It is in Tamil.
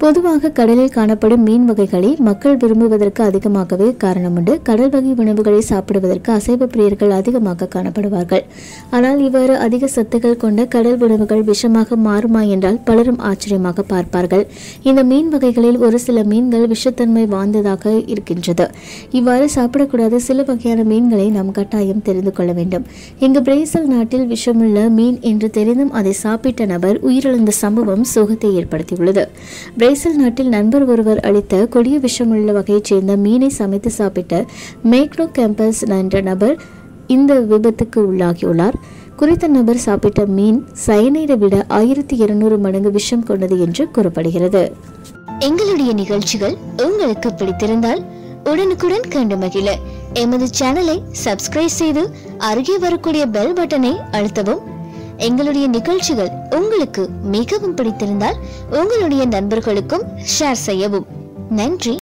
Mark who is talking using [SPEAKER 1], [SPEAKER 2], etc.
[SPEAKER 1] பொதுவாக கடலில் காணப்படும் மீன் வகைகளை மக்கள் விரும்புவதற்கு அதிகமாகவே காரணம் உண்டு கடல் வகை உணவுகளை சாப்பிடுவதற்கு அசைவ பிரியர்கள் அதிகமாக காணப்படுவார்கள் ஆனால் இவ்வாறு அதிக சத்துக்கள் கொண்ட கடல் உணவுகள் விஷமாக மாறுமா என்றால் பலரும் ஆச்சரியமாக பார்ப்பார்கள் இந்த மீன் வகைகளில் ஒரு சில மீன்கள் விஷத்தன்மை வாய்ந்ததாக இருக்கின்றது இவ்வாறு சாப்பிடக்கூடாத சில வகையான மீன்களை நாம் கட்டாயம் தெரிந்து கொள்ள வேண்டும் இங்கு பிரேசில் நாட்டில் விஷமுள்ள மீன் என்று தெரிந்தும் அதை சாப்பிட்ட நபர் உயிரிழந்த சம்பவம் சோகத்தை ஏற்படுத்தியுள்ளது பிரேசில் நாட்டில் நண்பர் ஒருவர் அளித்த கொடிய விஷமுள்ள வகையைச் சேர்ந்த மீனை சமைத்து சாப்பிட்ட மேக்னோ கேம்பஸ் என்ற நபர் இந்த விபத்துக்கு உள்ளாகியுள்ளார் குறித்த நபர் சாப்பிட்ட மீன் சயனைடை விட ஆயிரத்தி இருநூறு மடங்கு விஷம் கொண்டது என்று கூறப்படுகிறது எங்களுடைய நிகழ்ச்சிகள் உங்களுக்கு பிடித்திருந்தால் உடனுக்குடன் கண்டு மகிழ எமது சேனலை சப்ஸ்கிரைப் செய்து அருகே வரக்கூடிய பெல் பட்டனை அழுத்தவும் எங்களுடைய நிகழ்ச்சிகள் உங்களுக்கு மிகவும் பிடித்திருந்தால் உங்களுடைய நண்பர்களுக்கும் ஷேர் செய்யவும் நன்றி